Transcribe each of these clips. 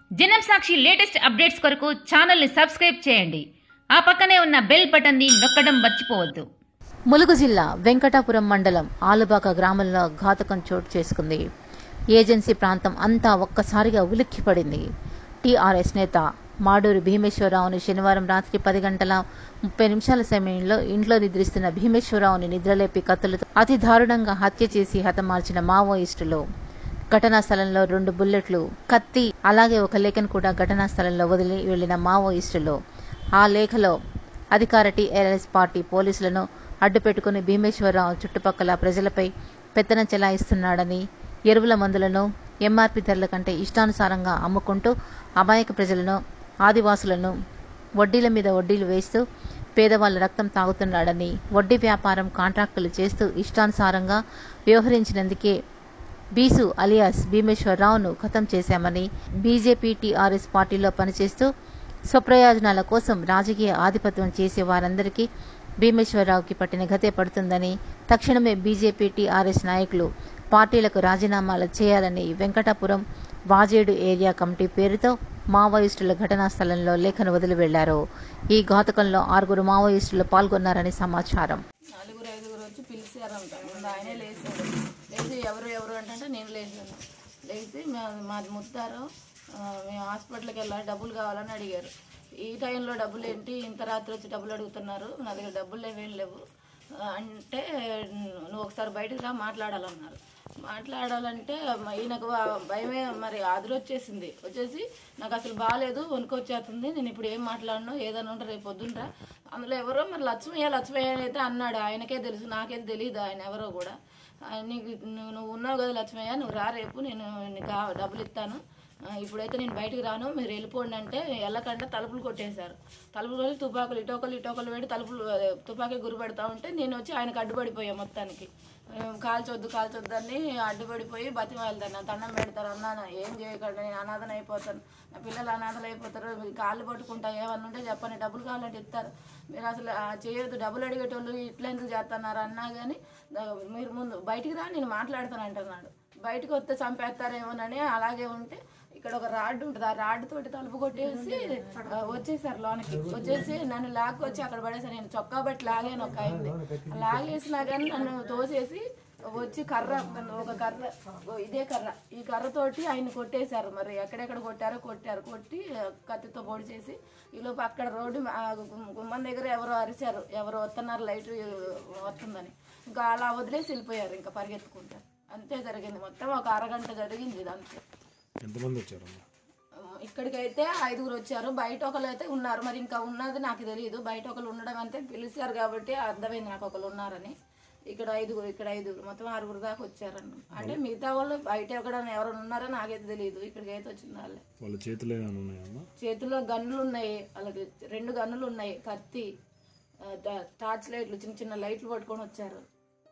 జనం సాక్షి latest updates కొరకు ఛానల్ని సబ్స్క్రైబ్ చేయండి ఆ పక్కనే ఉన్న బెల్ బటన్ని నొక్కడం మర్చిపోవద్దు ములుగు జిల్లా వెంకటాపురం మండలం ఆలుబాక గ్రామంలో ఘాతకం చోటు చేసుకుంది ఏజెన్సీ ప్రాంతం అంతా ఒక్కసారిగా ఉలిక్కిపడింది టీఆర్ఎస్ నేత మాడూరి భీమేశ్వరరావును శనివారం రాత్రి పది గంటల ముప్పై నిమిషాల సమయంలో ఇంట్లో నిద్రిస్తున్న భీమేశ్వరరావుని నిద్రలేపి కత్తులతో అతి దారుణంగా హత్య చేసి హతమార్చిన మావోయిస్టులు ఘటనా స్థలంలో రెండు బుల్లెట్లు కత్తి అలాగే ఒక లేఖను కూడా ఘటనా స్థలంలో వదిలి వెళ్లిన మావోయిస్టులు ఆ లేఖలో అధికార టీఆర్ఎస్ పార్టీ పోలీసులను అడ్డుపెట్టుకుని భీమేశ్వరరావు చుట్టుపక్కల ప్రజలపై పెత్తనం చెలాయిస్తున్నాడని ఎరువుల మందులను ఎంఆర్పి ధరల కంటే ఇష్టానుసారంగా అమ్ముకుంటూ అమాయక ప్రజలను ఆదివాసులను వడ్డీల మీద వడ్డీలు వేస్తూ పేదవాళ్ల రక్తం తాగుతున్నాడని వడ్డీ వ్యాపారం కాంట్రాక్టులు చేస్తూ ఇష్టానుసారంగా వ్యవహరించినందుకే బీసు అలియాస్ భీమేశ్వరరావును ఖతం చేశామని బీజేపీ టీఆర్ఎస్ పార్టీలో పనిచేస్తూ స్వప్రయోజనాల కోసం రాజకీయ ఆధిపత్యం చేసే వారందరికీ భీమేశ్వరరావుకి పట్టిన గతే పడుతుందని తక్షణమే బీజేపీ టీఆర్ఎస్ నాయకులు పార్టీలకు రాజీనామాలు చేయాలని వెంకటాపురం వాజేడు ఏరియా కమిటీ పేరుతో మావోయిస్టుల ఘటనా స్థలంలో లేఖను వదిలి వెళ్లారు ఈ ఘాతకంలో ఆరుగురు మావోయిస్టులు పాల్గొన్నారని సమాచారం నలుగురు ఐదుగురు వచ్చి పిలిచారంట ముందు ఆయనే లేచాడు లేచి ఎవరు ఎవరు అంటే నేను లేచాను లేచి మా- మాది ముత్తారు ఆ, మేము హాస్పిటల్కి వెళ్ళాలి డబ్బులు కావాలని అడిగారు ఈ టైంలో డబ్బులు ఏంటి ఇంత రాత్రి వచ్చి డబ్బులు అడుగుతున్నారు నా దగ్గర డబ్బులు లేవేం లేవు ఆ, అంటే నువ్వు ఒకసారి బయటకు రా మాట్లాడాలన్నారు మాట్లాడాలంటే మ- ఈయనకు ఆ భయమే మరి ఆదురు వచ్చేసింది వచ్చేసి నాకు అసలు బాగాలేదు వణుకొచ్చేస్తుంది నేను ఇప్పుడు ఏం మాట్లాడను ఏదైనా ఉంటే రేపు పొద్దుంటా అందులో ఎవరో మరి లక్ష్మయ్య లక్ష్మయ్య అని అయితే అన్నాడు ఆయనకే తెలుసు నాకేం తెలియదు ఆయన ఎవరో కూడా ఆ, నీకు నువ్వు నువ్వు ఉన్నావు కదా లక్ష్మయ్య నువ్వు రా రేపు నేను నీకు ఆ డబ్బులు ఇస్తాను ఆ, ఇప్పుడైతే నేను బయటికి రాను మీరు వెళ్ళిపోండి అంటే వెళ్ళకంటే తలుపులు కొట్టేశారు తలుపులు కొట్టి తుపాకులు ఇటోకలు ఇటోకలు పెట్టి తలుపులు అదే, తుపాకీ గురి పెడతా ఉంటే నేను వచ్చి ఆయనకు అడ్డుపడిపోయా మొత్తానికి ఆ, కాల్చొద్దు కాల్చొద్దు అని అడ్డుపడిపోయి బతిమాలతాను నా దండం పెడతారు అన్నాను ఏం చేయకండి నేను అనాథన అయిపోతాను నా పిల్లలు అనాథలు అయిపోతారు మీరు కాళ్ళు పట్టుకుంటా ఏమన్నా ఉంటే చెప్పండి డబ్బులు కావాలంటే ఇస్తారు మీరు అసలు ఆ, చేయొద్దు డబ్బులు అడిగేటోళ్ళు ఇట్లా ఎందుకు చేస్తున్నారు అన్నా కానీ మీరు ముందు బయటికి రా నేను మాట్లాడతాను అంటున్నాడు బయటకు వస్తే చంపేస్తారేమోనని అలాగే ఉంటే ఇక్కడ ఒక రాడ్ ఉంటుంది ఆ రాడ్ తోటి తలుపు కొట్టేసి ఆ, వచ్చేసారు లోనకి వచ్చేసి నన్ను లాక్కొచ్చి అక్కడ పడేసారు నేను చొక్కా బట్టి లాగాను ఒక ఆయన్ని లాగేసినా కానీ నన్ను తోసేసి వచ్చి కర్ర ఒక కర్ర ఓ ఇదే కర్ర ఈ కర్రతోటి ఆయన కొట్టేశారు మరి ఎక్కడెక్కడ కొట్టారో కొట్టారు కొట్టి ఆ, కత్తితో పొడి చేసి ఈలోపు అక్కడ రోడ్డు ఆ గు- గుమ్మం దగ్గర ఎవరో అరిచారు ఎవరో వస్తున్నారు లైట్ వస్తుందని ఇంకా అలా వదిలేసి వెళ్ళిపోయారు ఇంకా పరిగెత్తుకుంటా అంతే జరిగింది మొత్తం ఒక అరగంట జరిగింది ఇదంతే ఎంతమంది వచ్చారమ్మా ఇక్కడికైతే ఐదుగురు వచ్చారు బయట ఒకరు అయితే ఉన్నారు మరి ఇంకా ఉన్నది నాకు తెలియదు బయట ఒకరు ఉండడం అంతే పిలిచారు కాబట్టి అర్థమైంది నాకు ఒకరు ఉన్నారని ఇక్కడ ఐదుగురు ఇక్కడ ఐదుగురు మొత్తం ఆరుగురు దాకా వచ్చారని అంటే మిగతా వాళ్ళు బయట ఎక్కడైనా ఎవరు ఉన్నారో నాకైతే తెలియదు ఇక్కడికి అయితే వచ్చిన వాళ్ళే వాళ్ళ చేతులు ఏమైనా ఉన్నాయమ్మా చేతిలో గన్నులు ఉన్నాయి వాళ్ళకి రెండు గన్నులు ఉన్నాయి కత్తి ఆ, ట- టార్చ్ లైట్లు చిన్న చిన్న లైట్లు పట్టుకొని వచ్చారు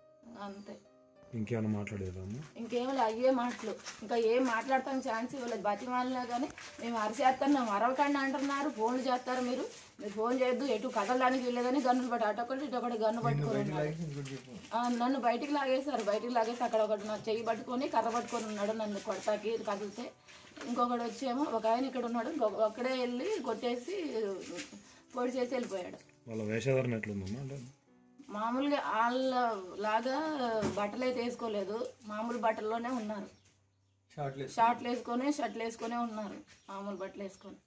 అంతే ఇంకేమైనా మాట్లాడేదమ్మా ఇంకేం లే అయ్యే మాటలు ఇంకా ఏం మాట్లాడతాం ఛాన్స్ ఇవ్వలేదు బతిమాలినా కానీ మేము అరిచేస్తున్నాం అరవకండి అంటున్నారు ఫోన్లు చేస్తారు మీరు మీరు ఫోన్ చేయొద్దు ఎటు కదలడానికి వెళ్ళేదని గన్నులు పట్టి అటొకటి ఇటొకటి గన్ను పట్టుకొని ఉన్నాడు. ఆ, నన్ను బయటికి లాగేశారు బయటికి లాగేసి అక్కడ ఒకటి నా చెయ్యి పట్టుకొని కర్ర పట్టుకొని ఉన్నాడు నన్ను కొడతాకి కదిలితే ఇంకొకడు వచ్చేమో ఒక ఆయన ఇక్కడ ఉన్నాడు ఇంకొక ఒక్కడే వెళ్ళి కొట్టేసి పొడి చేసి వెళ్ళిపోయాడు వాళ్ళ వేషధారణ ఎట్లుందమ్మా అంటే మామూలుగా వాళ్ళ లాగా బట్టలు అయితే వేసుకోలేదు మామూలు బట్టల్లోనే ఉన్నారు షార్ట్లు వేసుకొని షర్ట్లు వేసుకొని ఉన్నారు మామూలు బట్టలు వేసుకొని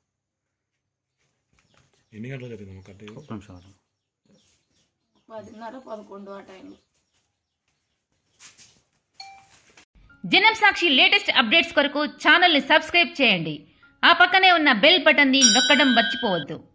ఎన్ని గంటలు జరిగిందమ్మా కట్టి పదిన్నర పదకొండు ఆ టైంలో జనం సాక్షి లేటెస్ట్ అప్డేట్స్ కొరకు ఛానల్ని సబ్స్క్రైబ్ చేయండి ఆ పక్కనే ఉన్న బెల్ బటన్ని నొక్కడం మర్చిపోవద్దు